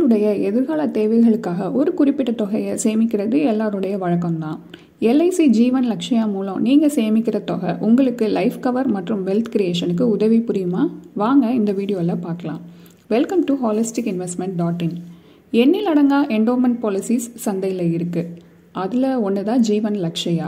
உங்களுடைய எதிர்கால தேவைகளுக்காக ஒரு குறிப்பிட்ட தொகையை சேமிக்கிறது எல்லாருடைய வழக்கம்தான் எல்ஐசி ஜீவன் லக்ஷயா மூலம் நீங்கள் சேமிக்கிற தொகை உங்களுக்கு லைஃப் கவர் மற்றும் வெல்த் கிரியேஷனுக்கு உதவி புரியுமா வாங்க இந்த வீடியோவில் பார்க்கலாம் welcome to holistic investment dot in எண்ணில் அடங்கா என்டோமெண்ட் பாலிசிஸ் சந்தையில் இருக்குது அதில் ஒன்று தான் ஜீவன் லக்ஷயா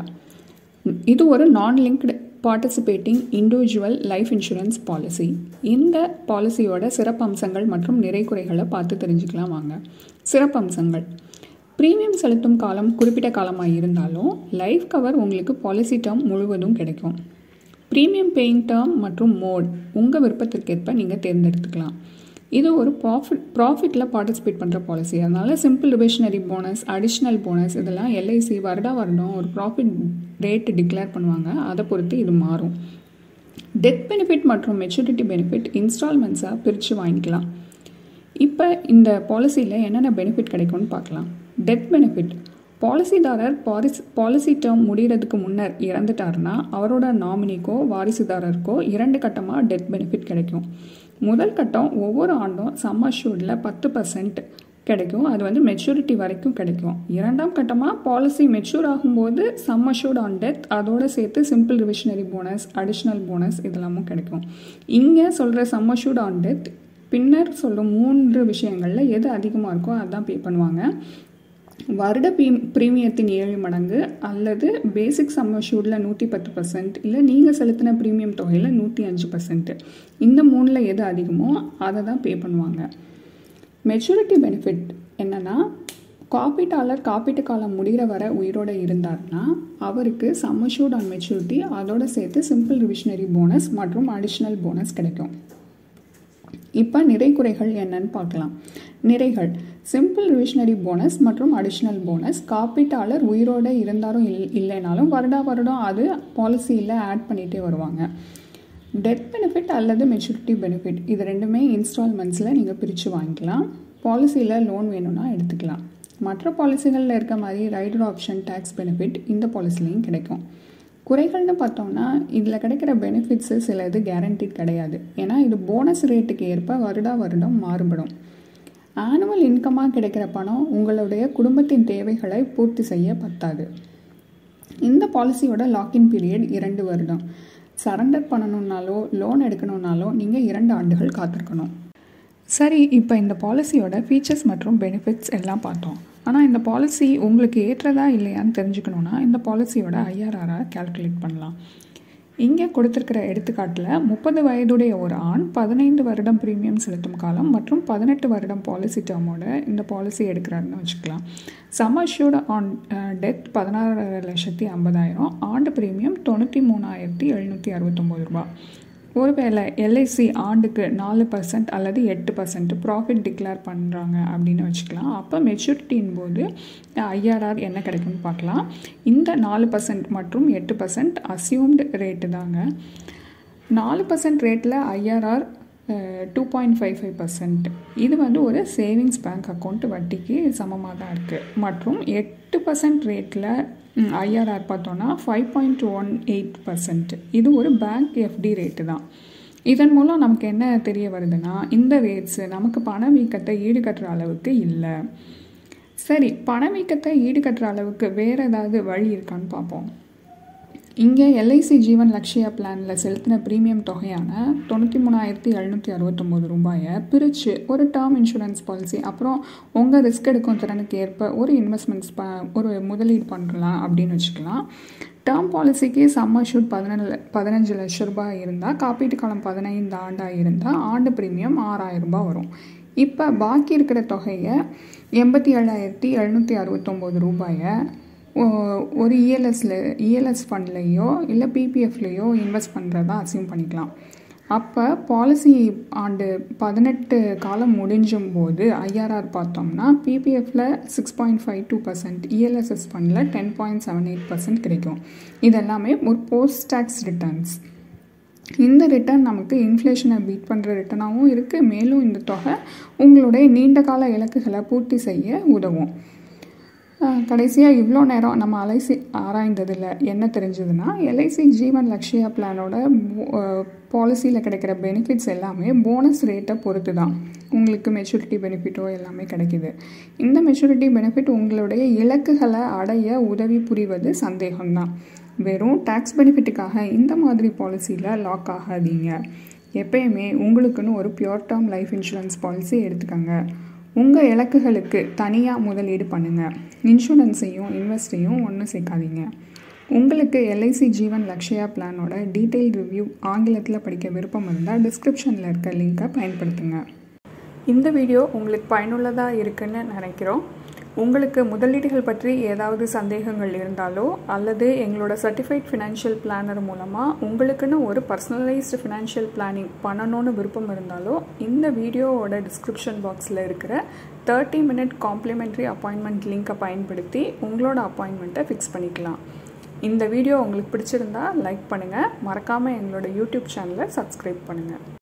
இது ஒரு non linked participating individual life insurance policy இந்த பாலிசியோட சிறப்பம்சங்கள் மற்றும் நிறைகுறைகளை பார்த்து தெரிஞ்சுக்கலாம் வாங்க சிறப்பம்சங்கள் ப்ரீமியம் செலுத்தும் காலம் குறிப்பிட்ட காலமாக இருந்தாலும் லைஃப் கவர் உங்களுக்கு பாலிசி டேர்ம் முழுவதும் கிடைக்கும் ப்ரீமியம் பேயிங் டேர்ம் மற்றும் மோட் உங்கள் விருப்பத்திற்கேற்ப நீங்கள் தேர்ந்தெடுத்துக்கலாம் இது ஒரு ப்ராஃபிட் ப்ராஃபிட்டில் பார்ட்டிசிபேட் பண்ணுற பாலிசி அதனால் simple reversionary bonus additional bonus இதெல்லாம் எல்ஐசி வருடா வருடம் ஒரு ப்ராஃபிட் ரேட் டிக்ளேர் பண்ணுவாங்க அதை பொறுத்து இது மாறும் டெத் பெனிஃபிட் மற்றும் மெச்சூரிட்டி பெனிஃபிட் இன்ஸ்டால்மெண்ட்ஸாக பிரித்து வாங்கிக்கலாம் இப்போ இந்த பாலிசியில் என்னென்ன பெனிஃபிட் கிடைக்கும்னு பார்க்கலாம் டெத் பெனிஃபிட் பாலிசிதாரர் பாலிசி பாலிசி டேர்ம் முடிகிறதுக்கு முன்னர் இறந்துட்டாருன்னா அவரோட நாமினிக்கோ வாரிசுதாரருக்கோ இரண்டு கட்டமாக டெத் பெனிஃபிட் கிடைக்கும் முதல் கட்டம் ஒவ்வொரு ஆண்டும் சம் அஷ்யூர்டில் பத்து பர்சன்ட் கிடைக்கும் அது வந்து மெச்சூரிட்டி வரைக்கும் கிடைக்கும் இரண்டாம் கட்டமாக பாலிசி மெச்சூர் ஆகும்போது சம் அஷ்யூர்ட் ஆன் டெத் அதோடு சேர்த்து simple reversionary bonus additional bonus இதெல்லாமும் கிடைக்கும் இங்கே சொல்கிற சம் அஷ்யூர்ட் ஆன் டெத் பின்னர் சொல்லும் மூன்று விஷயங்களில் எது அதிகமாக இருக்கோ அதுதான் பே பண்ணுவாங்க வருட ப்ரீ ப்ரீமியத்தின் ஏழு மடங்கு அல்லது பேசிக் சம்மர்ஷூரில் நூற்றி பத்து பர்சன்ட் இல்லை நீங்கள் செலுத்தின ப்ரீமியம் தொகையில் நூற்றி அஞ்சு பர்சன்ட் இந்த மூணில் எது அதிகமோ அதை தான் பே பண்ணுவாங்க மெச்சூரிட்டி பெனிஃபிட் என்னென்னா காப்பீட்டாளர் காப்பீட்டு காலம் முடிகிற வரை உயிரோடு இருந்தார்னா அவருக்கு சம்மர்ஷூட் ஆன் மெச்சூரிட்டி அதோடு சேர்த்து சிம்பிள் ரிவிஷனரி போனஸ் மற்றும் அடிஷ்னல் போனஸ் கிடைக்கும் இப்போ நிறைகுறைகள் என்னன்னு பார்க்கலாம் நிறைகள் சிம்பிள் ரிவிஷனரி போனஸ் மற்றும் அடிஷ்னல் போனஸ் காப்பீட்டாளர் உயிரோடு இருந்தாலும் இல் இல்லைனாலும் வருடா வருடம் அது பாலிசியில் ஆட் பண்ணிகிட்டே வருவாங்க டெத் பெனிஃபிட் அல்லது மெச்சூரிட்டி பெனிஃபிட் இது ரெண்டுமே இன்ஸ்டால்மெண்ட்ஸில் நீங்கள் பிரித்து வாங்கிக்கலாம் பாலிசியில் லோன் வேணும்னா எடுத்துக்கலாம் மற்ற பாலிசிகளில் இருக்க மாதிரி ரைடர் ஆப்ஷன் டேக்ஸ் பெனிஃபிட் இந்த பாலிசிலையும் கிடைக்கும் குறைகள்னு பார்த்தோம்னா இதில் கிடைக்கிற பெனிஃபிட்ஸு சில இது கேரண்டீட் கிடையாது ஏன்னா இது போனஸ் ரேட்டுக்கு ஏற்ப வருடா வருடம் மாறுபடும் ஆனுவல் இன்கமாக கிடைக்கிற பணம் உங்களுடைய குடும்பத்தின் தேவைகளை பூர்த்தி செய்ய பத்தாது இந்த பாலிசியோட லாக்இன் பீரியட் இரண்டு வருடம் சரண்டர் பண்ணணுன்னாலோ லோன் எடுக்கணுன்னாலோ நீங்கள் இரண்டு ஆண்டுகள் காத்திருக்கணும் சரி இப்போ இந்த பாலிசியோட ஃபீச்சர்ஸ் மற்றும் பெனிஃபிட்ஸ் எல்லாம் பார்த்தோம் ஆனால் இந்த பாலிசி உங்களுக்கு ஏற்றதா இல்லையான்னு தெரிஞ்சுக்கணுன்னா இந்த பாலிசியோட ஐஆர்ஆரை கால்குலேட் பண்ணலாம் இங்கே கொடுத்துருக்கிற எடுத்துக்காட்டில் முப்பது வயதுடைய ஒரு ஆண் பதினைந்து வருடம் ப்ரீமியம் செலுத்தும் காலம் மற்றும் பதினெட்டு வருடம் பாலிசி டேர்மோட இந்த பாலிசி எடுக்கிறாருன்னு வச்சுக்கலாம் சம் அஷ்யூர்டு ஆன் டெத் பதினாறு லட்சத்தி ஐம்பதாயிரம் ஆண்டு ப்ரீமியம் தொண்ணூற்றி மூணாயிரத்தி எழுநூற்றி அறுபத்தொம்போது ரூபா ஒருவேளை எல்ஐசி ஆண்டுக்கு நாலு பர்சன்ட் அல்லது எட்டு பர்சன்ட் ப்ராஃபிட் டிக்ளேர் பண்ணுறாங்க அப்படின்னு வச்சுக்கலாம் அப்போ மெச்சூரிட்டின் போது ஐஆர்ஆர் என்ன கிடைக்கும்னு பார்க்கலாம் இந்த நாலு பர்சன்ட் மற்றும் எட்டு பர்சன்ட் அசியூம்டு ரேட்டு தாங்க நாலு பர்சன்ட் ரேட்டில் IRR two point five five percent இது வந்து ஒரு சேவிங்ஸ் பேங்க் அக்கௌண்ட் வட்டிக்கு சமமாக தான் இருக்குது மற்றும் எட்டு பர்சன்ட் ரேட்டில் ஐஆர்ஆர் பார்த்தோன்னா five point one eight percent இது ஒரு பேங்க் எஃப்டி ரேட்டு தான் இதன் மூலம் நமக்கு என்ன தெரிய வருதுன்னா இந்த ரேட்ஸு நமக்கு பணவீக்கத்தை ஈடுகட்டுற அளவுக்கு இல்லை சரி பணவீக்கத்தை ஈடுகட்டுற அளவுக்கு வேறு ஏதாவது வழி இருக்கான்னு பார்ப்போம் இங்கே எல்ஐசி ஜீவன் லக்ஷயா பிளானில் செலுத்தின ப்ரீமியம் தொகையான தொண்ணூற்றி மூணாயிரத்தி எழுநூற்றி அறுபத்தொம்போது ரூபாயை பிரித்து ஒரு டேர்ம் இன்சூரன்ஸ் பாலிசி அப்புறம் உங்கள் ரிஸ்க் எடுக்கும் திறனுக்கு ஏற்ப ஒரு இன்வெஸ்ட்மெண்ட்ஸ் ப ஒரு முதலீடு பண்ணலாம் அப்படின்னு வச்சுக்கலாம் டேர்ம் பாலிசிக்கு சம் அஷ்யூட் பதினேழு பதினஞ்சு லட்ச ரூபாய் இருந்தால் காப்பீட்டு காலம் பதினைந்து ஆண்டாக இருந்தால் ஆண்டு ப்ரீமியம் ஆறாயிரம் ரூபாய் வரும் இப்போ பாக்கி இருக்கிற தொகையை எண்பத்தி ஏழாயிரத்தி எழுநூற்றி அறுபத்தொம்போது ரூபாயை ஒரு இஎல்எஸ்ல இஎல்எஸ் ஃபண்ட்லேயோ இல்லை பிபிஎஃப்லேயோ இன்வெஸ்ட் பண்ணுறதா அசியூம் பண்ணிக்கலாம் அப்போ பாலிசி ஆண்டு பதினெட்டு காலம் முடிஞ்சும் போது ஐஆர்ஆர் பார்த்தோம்னா பிபிஎஃப்பில் six point five two percent ELSS ஃபண்டில் ten point seven eight percent கிடைக்கும் இதெல்லாமே ஒரு போஸ்ட் டேக்ஸ் ரிட்டர்ன்ஸ் இந்த ரிட்டர்ன் நமக்கு இன்ஃப்ளேஷனை பீட் பண்ணுற ரிட்டர்னாகவும் இருக்குது மேலும் இந்த தொகை உங்களுடைய நீண்ட கால இலக்குகளை பூர்த்தி செய்ய உதவும் கடைசியாக இவ்வளோ நேரம் நம்ம அலைசி ஆராய்ந்ததில் என்ன தெரிஞ்சதுன்னா எல்ஐசி ஜீவன் லக்ஷயா பிளானோட பாலிசியில் கிடைக்கிற பெனிஃபிட்ஸ் எல்லாமே போனஸ் ரேட்டை பொறுத்து தான் உங்களுக்கு மெச்சூரிட்டி பெனிஃபிட்டோ எல்லாமே கிடைக்கிது இந்த மெச்சூரிட்டி பெனிஃபிட் உங்களுடைய இலக்குகளை அடைய உதவி புரிவது சந்தேகம்தான் வெறும் டேக்ஸ் பெனிஃபிட்டுக்காக இந்த மாதிரி பாலிசியில் லாக் ஆகாதீங்க எப்பயுமே உங்களுக்குன்னு ஒரு pure term life insurance policy எடுத்துக்கோங்க உங்கள் இலக்குகளுக்கு தனியாக முதலீடு பண்ணுங்கள் இன்சூரன்ஸையும் இன்வெஸ்டையும் ஒன்று சேர்க்காதீங்க உங்களுக்கு எல்ஐசி ஜீவன் லக்ஷயா பிளானோட டீட்டெயில் ரிவ்யூ ஆங்கிலத்தில் படிக்க விருப்பம் இருந்தால் டிஸ்கிரிப்ஷனில் இருக்க லிங்க்கை பயன்படுத்துங்க இந்த வீடியோ உங்களுக்கு பயனுள்ளதாக இருக்குன்னு நினைக்கிறோம் உங்களுக்கு முதலீடுகள் பற்றி ஏதாவது சந்தேகங்கள் இருந்தாலோ அல்லது எங்களோட சர்டிஃபைட் ஃபினான்ஷியல் பிளானர் மூலமாக உங்களுக்குன்னு ஒரு பர்சனலைஸ்டு ஃபினான்ஷியல் பிளானிங் பண்ணணும்னு விருப்பம் இருந்தாலோ இந்த வீடியோவோட டிஸ்கிரிப்ஷன் பாக்ஸில் இருக்கிற தேர்ட்டி மினிட் காம்ப்ளிமெண்ட்ரி அப்பாயின்மெண்ட் லிங்க்கை பயன்படுத்தி உங்களோட அப்பாயின்மெண்ட்டை ஃபிக்ஸ் பண்ணிக்கலாம் இந்த வீடியோ உங்களுக்கு பிடிச்சிருந்தா லைக் பண்ணுங்கள் மறக்காமல் எங்களோட யூடியூப் சேனலை சப்ஸ்கிரைப் பண்ணுங்கள்